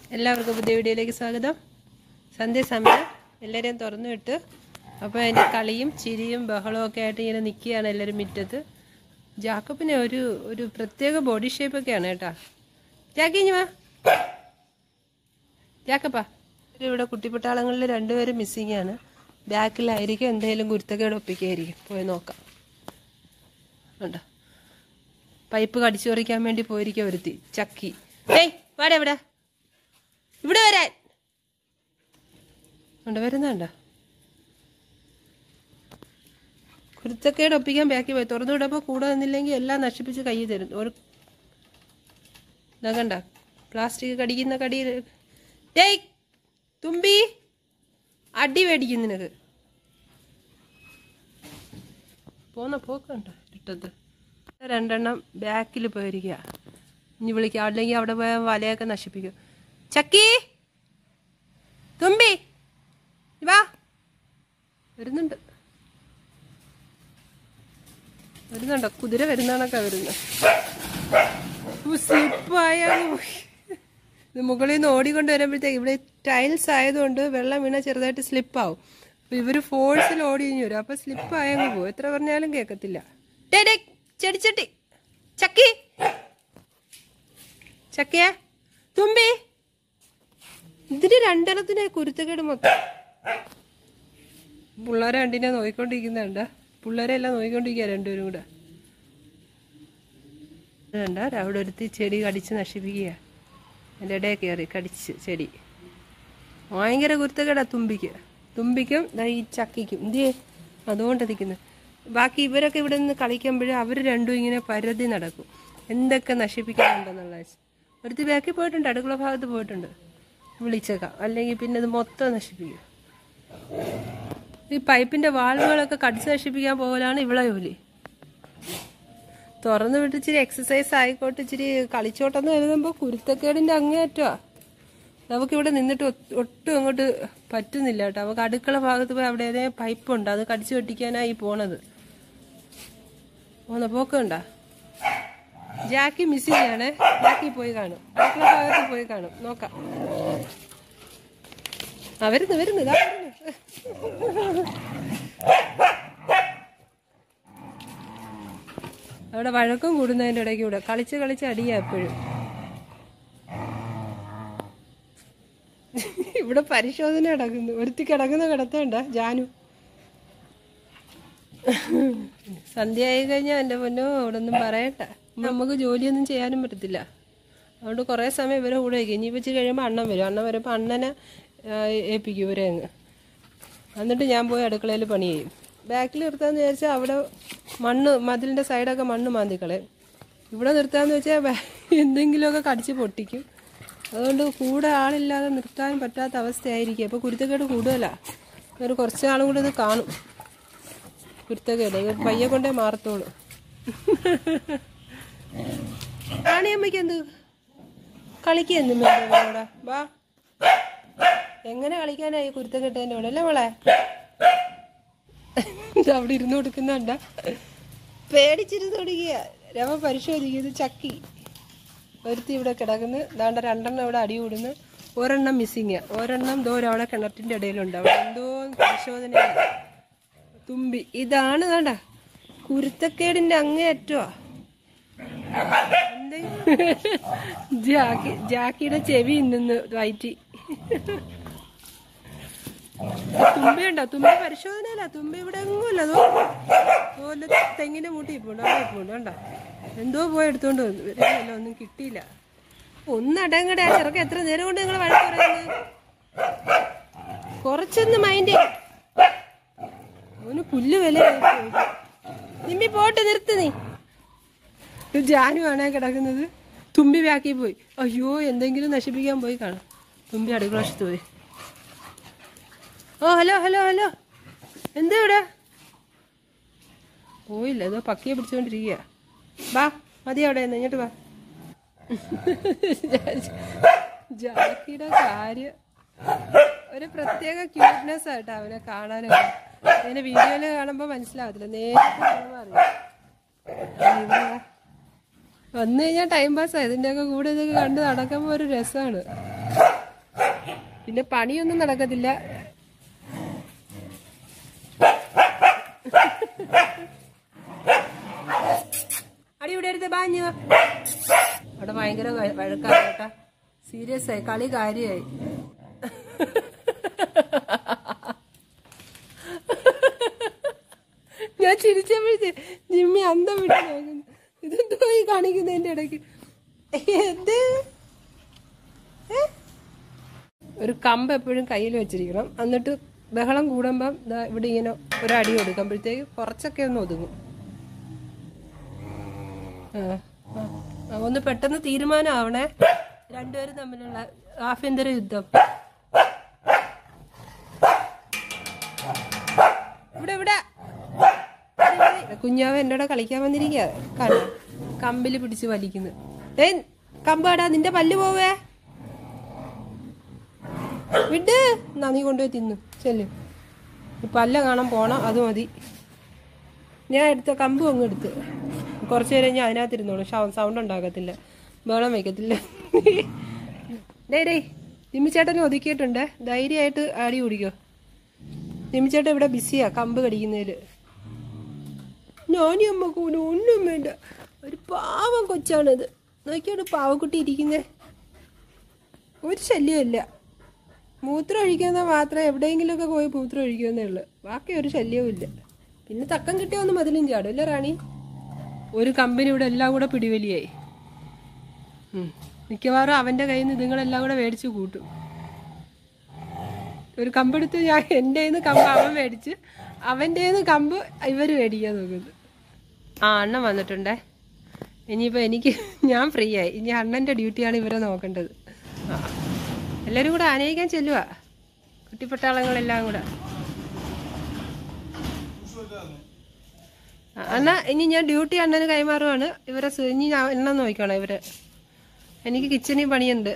എല്ലാവർക്കും പുതിയ വീഡിയോയിലേക്ക് സ്വാഗതം സന്ധ്യസമയം എല്ലാവരെയും തുറന്നു വിട്ട് അപ്പോൾ അതിൻ്റെ കളിയും ചിരിയും ബഹളവും ഒക്കെ ആയിട്ട് ഇങ്ങനെ നിൽക്കുകയാണ് എല്ലാവരും മുറ്റത്ത് ജാക്കബിന് ഒരു ഒരു പ്രത്യേക ബോഡി ഷേപ്പൊക്കെയാണ് കേട്ടോ ജാക്കി ഇഞ്ഞ് വാ ജാക്കപ്പാ ഇവിടെ കുട്ടിപ്പട്ടാളങ്ങളിൽ രണ്ടുപേരും മിസ്സിങ് ആണ് ബാക്കിലായിരിക്കും എന്തെങ്കിലും കുരുത്തക്കേട് ഒപ്പിക്കായിരിക്കും പോയി നോക്കാം ഉണ്ടോ പൈപ്പ് കടിച്ചു പറിക്കാൻ വേണ്ടി പോയിരിക്കുക ഒരുത്തി ചക്കി ഏയ് വാടെ ഇവിടെ ഇവിടെ വരാൻ ഉണ്ട് വരുന്നുണ്ടോ കുരുത്തക്കേട് ഒപ്പിക്കാൻ ബാക്കി പോയി തുറന്നു വിടപ്പോൾ കൂടെ നിന്നില്ലെങ്കിൽ എല്ലാം നശിപ്പിച്ച് കൈ തരും ഒരു ഇതാ കണ്ട പ്ലാസ്റ്റിക് കടിക്കുന്ന കടി ഡേയ് തുമ്പി അടി മേടിക്കും നിനക്ക് പോന്ന പോക്കണ്ട ഇട്ടത് രണ്ടെണ്ണം ബാക്കിൽ പോയിരിക്കുക ഇനി വിളിക്കുക അല്ലെങ്കിൽ അവിടെ പോയ വലയൊക്കെ നശിപ്പിക്കും ചക്കി തുമ്പി നീ വാ വരുന്നുണ്ട് വരുന്നുണ്ടോ കുതിര വരുന്നാണൊക്കെ വരുന്നത് സ്ലിപ്പായ ഇത് മുകളിൽ നിന്ന് ഓടിക്കൊണ്ട് വരുമ്പോഴത്തേക്ക് ഇവിടെ ടൈൽസ് ആയതുകൊണ്ട് വെള്ളം വീണാൽ ചെറുതായിട്ട് സ്ലിപ്പാവും അപ്പൊ ഇവര് ഫോഴ്സിൽ ഓടി കഴിഞ്ഞു വരും അപ്പൊ സ്ലിപ്പ് ആയങ്ങ് പോകും എത്ര പറഞ്ഞാലും കേൾക്കത്തില്ല ഡേ ഡേ ചെടിച്ചട്ടി ചക്കി ചക്കേ തുമ്പി ഇതിന് രണ്ടെണ്ണത്തിന് കുരുത്തക്കേട് മൊത്തം പിള്ളേരെ രണ്ടിനെ നോയിക്കൊണ്ടിരിക്കുന്നുണ്ട പിള്ളേരെ എല്ലാം നോയിക്കൊണ്ടിരിക്കുക രണ്ടുപേരും കൂടെ വേണ്ട അവിടെ ഒരുത്തി ചെടി കടിച്ച് നശിപ്പിക്കുക എൻ്റെ ഇടയിൽ കയറി കടിച്ച് ചെടി ഭയങ്കര കുരുത്തക്കേടാ തുമ്പിക്ക് തുമ്പിക്കും ദാ ഈ ചക്കിക്കും എന്തിയേ അതുകൊണ്ട് നിൽക്കുന്നത് ബാക്കി ഇവരൊക്കെ ഇവിടെ നിന്ന് കളിക്കുമ്പോൾ അവർ രണ്ടും ഇങ്ങനെ പരതി നടക്കും എന്തൊക്കെ നശിപ്പിക്കാനുണ്ടെന്നുള്ള ഒരുത്തി ബാക്കിൽ പോയിട്ടുണ്ട് അടുക്കള ഭാഗത്ത് പോയിട്ടുണ്ട് വിളിച്ചേക്കാം അല്ലെങ്കിൽ പിന്നെ ഇത് മൊത്തം നശിപ്പിക്കും ഈ പൈപ്പിന്റെ വാൾവുകളൊക്കെ കടിച്ച് നശിപ്പിക്കാൻ പോകലാണ് ഇവിടെ ജോലി തുറന്നു വിട്ട് ഇച്ചിരി എക്സസൈസ് ആയിക്കോട്ടെ ഇച്ചിരി കളിച്ചോട്ടെന്ന് കരുതുമ്പോൾ കുരുത്തക്കേടിന്റെ അങ്ങേയറ്റമാ നമുക്ക് ഇവിടെ നിന്നിട്ട് ഒ- ഒട്ടും അങ്ങോട്ട് പറ്റുന്നില്ല കേട്ടോ നമുക്ക് അടുക്കള ഭാഗത്ത് പോയി അവിടെ ഏതേ പൈപ്പുണ്ട് അത് കടിച്ചു വെട്ടിക്കാനായി പോണത് പോന്ന പോക്കുണ്ടാ ജാക്കി മിസ് ചെയ്യാണ് ജാക്കി പോയി കാണും അടുക്കള ഭാഗത്ത് പോയി കാണും നോക്കാം ആ വരുന്നു വരുന്നു ഇതാ വരുന്നു അവിടെ വഴക്കം കൂടുന്നതിന്റെ ഇടയ്ക്ക് കൂടെ കളിച്ച് കളിച്ച് അടിയാ എപ്പോഴും ഇവിടെ പരിശോധന നടക്കുന്നു ഒരുത്തി കിടക്കുന്ന കിടത്തണ്ട ജാനു സന്ധ്യ ആയി കഴിഞ്ഞാൽ എൻ്റെ പൊന്നോ ഇവിടെ ഒന്നും പറയണ്ട നമുക്ക് ജോലിയൊന്നും ചെയ്യാനും പറ്റത്തില്ല അതുകൊണ്ട് കുറേ സമയം ഇവരെ കൂടെ വയ്ക്കും ഇനി വെച്ച് കഴിയുമ്പോൾ അണ്ണൻ വരും അണ്ണൻ വരുമ്പോൾ അണ്ണനെ ആ, ഏൽപ്പിക്കും ഇവരെ അങ്ങ് എന്നിട്ട് ഞാൻ പോയി അടുക്കളയിൽ പണി ചെയ്യും ബാക്കിൽ നിർത്താന്ന് വിചാരിച്ചാൽ അവിടെ മണ്ണ് മതിലിൻ്റെ സൈഡൊക്കെ മണ്ണ് മാന്തിക്കളയും ഇവിടെ നിർത്താന്ന് വെച്ചാൽ ബ- എന്തെങ്കിലുമൊക്കെ കടിച്ച് പൊട്ടിക്കും അതുകൊണ്ട് കൂടെ ആളില്ലാതെ നിർത്താൻ പറ്റാത്ത അവസ്ഥയായിരിക്കും അപ്പോൾ കുരുത്തക്കേട് കൂടുതലാണ് ഒരു കുറച്ച് നാളും കൂടെ ഇത് കാണും കുരുത്തക്കേട് ഇത് പയ്യെ കൊണ്ടേ മാറത്തോളൂ റാണിയമ്മയ്ക്ക് എന്ത് കളിക്കുന്നു ഇവിടെ വാ എങ്ങനെ കളിക്കാനായി കുരുത്തക്കെട്ടതിൻ്റെ കൂടെ അല്ലേ മോളെ ഇത് അവിടെ ഇരുന്ന് കൊടുക്കുന്നുണ്ട പേടിച്ചിരുന്ന് തുടങ്ങിയ രമ പരിശോധിക്കും ഇത് ചക്കി ഒരുത്തി ഇവിടെ കിടക്കുന്നു ദാണ്ട രണ്ടെണ്ണം ഇവിടെ അടി കൂടുന്നു ഒരെണ്ണം മിസ്സിങ് ഒരെണ്ണം ദോ അവിടെ കിണറ്റിന്റെ ഇടയിലുണ്ട് അവിടെ എന്തോ പരിശോധനയാണ് തുമ്പി ഇതാണ് വേണ്ട കുരുത്തക്കേടിന്റെ അങ്ങേയറ്റമാ എന്തെങ്കിലും ജാക്കി ജാക്കിയുടെ ചെവി ഇന്നു വയറ്റി തുമ്പി ഉണ്ടോ തുമ്പി പരിശോധനയല്ല തുമ്പി ഇവിടെ എങ്ങുമില്ല അതോ അതുപോലെ തെങ്ങിന്റെ മൂട്ടി ഇപ്പോണ്ട് അവിടെ ഇപ്പോണ്ട് കണ്ടോ എന്തോ പോയി എടുത്തോണ്ട് വന്നു വരുന്നില്ല ഒന്നും കിട്ടിയില്ല ഒന്നടങ്ങടെ ആ ചെറുക്ക എത്ര നേരം കൊണ്ട് നിങ്ങൾ വഴക്ക് പറയുന്നത് കുറച്ചൊന്ന് മൈൻഡ് അവന് പുല്ല് വില നിമ്മി പോട്ട് നിർത്ത് നീ ഇത് ജാനു ആണേ കിടക്കുന്നത് തുമ്പി ബാക്കി പോയി അയ്യോ എന്തെങ്കിലും നശിപ്പിക്കാൻ പോയി കാണും തുമ്പി അടുക്കള വശത്ത് പോയി ഓ ഹലോ ഹലോ ഹലോ എന്താ ഇവിടെ പോയില്ല ഏതോ പക്കിയെ പിടിച്ചോണ്ടിരിക്കുക വാ മതി അവിടെ നിന്ന് ഇങ്ങോട്ട് വാ ജാക്കിയുടെ കാര്യം ഒരു പ്രത്യേക ക്യൂട്ട്നെസ് ആട്ടോ അവനെ കാണാനൊക്കെ ഇങ്ങനെ വീഡിയോയില് കാണുമ്പോ മനസ്സിലാവത്തില്ല നേരിട്ട് കാണുമ്പോ അറിയാം ആ, ഇവിടെ വാ. വന്നു കഴിഞ്ഞാൽ ടൈം പാസ് ഇതിന്റെ ഒക്കെ കൂടെ ഇതൊക്കെ കണ്ട് നടക്കുമ്പോ ഒരു രസമാണ് പിന്നെ പണിയൊന്നും നടക്കത്തില്ല അടി ഇവിടെ എടുത്ത് ബാഞ്ഞു അവിടെ ഭയങ്കര വ- വഴക്കാണ് കേട്ടാ സീരിയസ് ആയി കളി കാര്യമായി ഞാൻ ചിരിച്ചപ്പോഴത്തെ ജിമ്മി അന്തം വിട്ട് നോക്കുന്നു ഇതെന്തോ ഈ കാണിക്കുന്നതിന്റെ ഇടയ്ക്ക് എന്ത് ഏ? ഒരു കമ്പ് എപ്പോഴും കയ്യിൽ വെച്ചിരിക്കണം എന്നിട്ട് ബഹളം കൂടുമ്പം ദാ ഇവിടെ ഇങ്ങനെ ഒരടി കൊടുക്കുമ്പോഴത്തേക്ക് കുറച്ചൊക്കെ ഒന്ന് ഒതുങ്ങും ആ, ആ. ആ, ഒന്ന് പെട്ടെന്ന് തീരുമാനമാവണേ രണ്ടുപേരും തമ്മിലുള്ള ആഭ്യന്തര യുദ്ധം ഇവിടെ ഇവിടെ കുഞ്ഞാവ് എന്നോട് കളിക്കാൻ വന്നിരിക്കുക കാണാ കമ്പില് പിടിച്ച് വലിക്കുന്നു ഏയ് കമ്പാടാ നിന്റെ പല്ല് പോവേ വിട് എന്നാ നീ കൊണ്ടുപോയി തിന്നു ചെല്ലു ഈ പല്ല കാണാൻ പോണം അത് മതി ഞാൻ എടുത്ത കമ്പ് അങ്ങ് എടുത്ത് കുറച്ച് നേരം ഞാൻ അതിനകത്തിരുന്നോളൂ സൗണ്ട് ഉണ്ടാക്കത്തില്ല ബഹളം വയ്ക്കത്തില്ല ഡേ ഡേ നിമ്മിച്ചേട്ടനെ ഒതുക്കിയിട്ടുണ്ട് ധൈര്യമായിട്ട് ആടി കുടിക്കോ നിമ്മിച്ചേട്ടൻ ഇവിടെ ബിസിയാ കമ്പ് കടിക്കുന്നതിൽ ഞാനും അമ്മക്കൂനും ഒന്നും വേണ്ട ഒരു പാവം കൊച്ചാണിത് നോക്കിയോട് പാവക്കുട്ടി ഇരിക്കുന്നേ ഒരു ശല്യമില്ല മൂത്രം ഒഴിക്കുന്ന മാത്രം എവിടെയെങ്കിലുമൊക്കെ പോയി മൂത്രം ഒഴിക്കുന്നേ ഉള്ളു ബാക്കി ഒരു ശല്യവും ഇല്ല പിന്നെ തക്കം കിട്ടിയ ഒന്ന് മതിലും ചാടും അല്ലേ റാണി ഒരു കമ്പനി ഇവിടെ എല്ലാം കൂടെ പിടിവലിയായി ഉം. മിക്കവാറും അവന്റെ കയ്യിൽ നിന്ന് ഇതുങ്ങളെല്ലാം കൂടെ മേടിച്ച് കൂട്ടും ഒരു കമ്പെടുത്ത് ഞാൻ എൻ്റെ നിന്ന് കമ്പ് അവൻ മേടിച്ച് അവൻ്റെ നിന്ന് കമ്പ് ഇവർ മേടിക്കാൻ നോക്കുന്നത് ആ അണ്ണൻ വന്നിട്ടുണ്ടേ ഇനിയിപ്പോൾ എനിക്ക് ഞാൻ ഫ്രീ ആയി ഇനി അണ്ണൻ്റെ ഡ്യൂട്ടിയാണ് ഇവരെ നോക്കേണ്ടത് ആ എല്ലാവരും കൂടെ ആനയിക്കാൻ ചെല്ലുക കുട്ടിപ്പട്ടാളങ്ങളെല്ലാം കൂടെ ആ, അണ്ണാ ഇനി ഞാൻ ഡ്യൂട്ടി അണ്ണന് കൈമാറുവാണ് ഇവരെ സു- ഇനി ഞാൻ എണ്ണം നോക്കണം ഇവരെ എനിക്ക് കിച്ചണിൽ പണിയുണ്ട്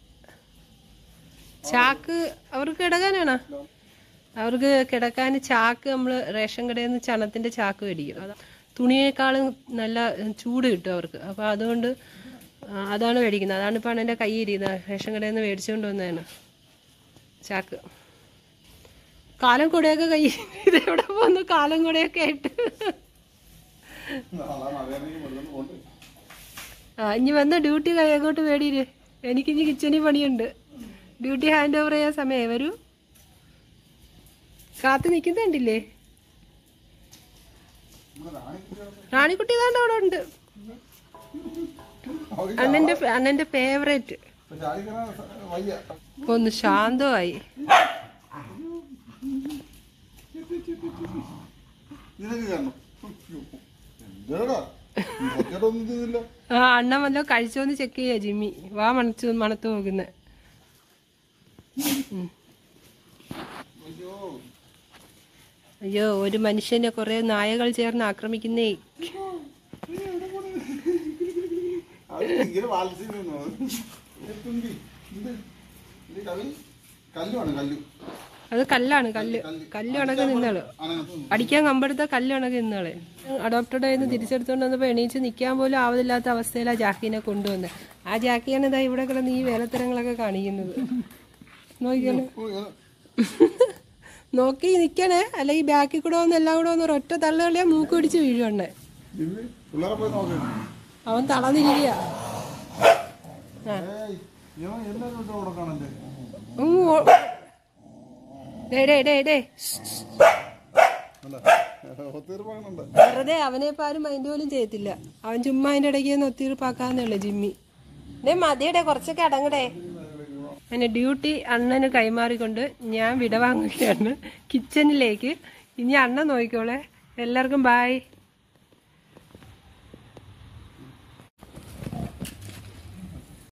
ചാക്ക് അവർക്ക് കിടക്കാനാണോ അവർക്ക് കിടക്കാൻ ചാക്ക് നമ്മൾ റേഷൻ കടയിൽ നിന്ന് ചണത്തിന്റെ ചാക്ക് മേടിക്കും അതാ തുണിയേക്കാളും നല്ല ചൂട് കിട്ടും അവർക്ക് അപ്പോൾ അതുകൊണ്ട് ആ, അതാണ് മേടിക്കുന്നത് അതാണ് ഇപ്പോൾ എൻ്റെ കയ്യിരിക്കുന്നത് റേഷൻ കടയിൽ നിന്ന് മേടിച്ചുകൊണ്ട് വന്നതാണ് ചാക്ക് കാലം കൂടെയൊക്കെ കൈ ഇതെവിടെ പോന്നു കാലം കൂടെയൊക്കെ ആയിട്ട് ആ ഇനി വന്ന ഡ്യൂട്ടി അങ്ങോട്ട് മേടിയിര് എനിക്കിനി കിച്ചണിൽ പണിയുണ്ട് ഡ്യൂട്ടി ഹാൻഡ് ഓവർ ചെയ്യാൻ സമയമായി വരൂ കാത്തു നിൽക്കുന്നുണ്ടില്ലേ റാണിക്കുട്ടി ഇതാണ്ട് അവിടെ ഉണ്ട് അണ്ണന്റെ അണ്ണന്റെ ഫേവറേറ്റ് വയ്യ ഒന്ന് ശാന്തമായി നിനക്ക് കാണണം എന്താടാ ഒന്നും ചെയ്തില്ല ആ അണ്ണൻ വല്ലോ കഴിച്ചോന്ന് ചെക്ക് ചെയ്യാ ജിമ്മി വാ മണച്ചു മണത്ത് നോക്കുന്നെ അയ്യോ അയ്യോ ഒരു മനുഷ്യനെ കുറെ നായകൾ ചേർന്ന് ആക്രമിക്കുന്നേ അത് ഇങ്ങനെ വാത്സല്യം തുമ്പി ഇത് ഇത് കവി കല്ലുമാണ് കല്ലു അത് കല്ലാണ് കല്ല് കല്ല് കണക്ക് നിന്നാള് അനങ്ങത്ത് അടിക്കാൻ കമ്പെടുത്ത കല്ല് കണക്ക് നിന്നാളെ അഡോപ്റ്റഡ് ആയിരുന്നു തിരിച്ചെടുത്തോണ്ട് വന്നപ്പോ എണീച്ച് നിൽക്കാൻ പോലും ആവതില്ലാത്ത അവസ്ഥയിലാ ജാക്കിനെ കൊണ്ടുവന്നത് ആ ജാക്കിയാണ് ഇതാ ഇവിടെ കിടന്ന് ഈ വേലത്തരങ്ങളൊക്കെ കാണിക്കുന്നത് നോക്കിയാണ് നോക്കി നിക്കണേ അല്ല ഈ ബാക്കിൽ കൂടെ വന്ന് എല്ലാം കൂടെ വന്ന് ഒരൊറ്റ തള്ളു കളിയാ മൂക്ക് പിടിച്ച് വീഴുവണ്ണേ ജിമ്മി പിള്ളേരെ പോയി നോക്കണം അവൻ തളർന്നിരിക്കുക ഏയ് ഇവൻ എന്നാ കൊണ്ട് അവിടെ കാണണ്ടേ ഉം, ഓ- ഡേ ഡേ ഡേ ഡേ അല്ല ഒത്തീർപ്പാകണുണ്ട് വെറുതെ അവനെ ഇപ്പൊ ആരും മൈൻഡ് പോലും ചെയ്യത്തില്ല അവൻ ചുമ്മാ അതിന്റെ ഇടയ്ക്ക് ഒന്ന് ഒത്തീർപ്പാക്കാന്നേ ഉള്ളു ജിമ്മി ഡേ മതിയടേ കുറച്ചൊക്കെ അടങ്ങടേ അങ്ങനെ ഡ്യൂട്ടി അണ്ണന് കൈമാറിക്കൊണ്ട് ഞാൻ വിടവാങ്ങുകയാണ് കിച്ചണിലേക്ക് ഇനി അണ്ണൻ നോക്കിക്കോളെ എല്ലാവർക്കും ബായ്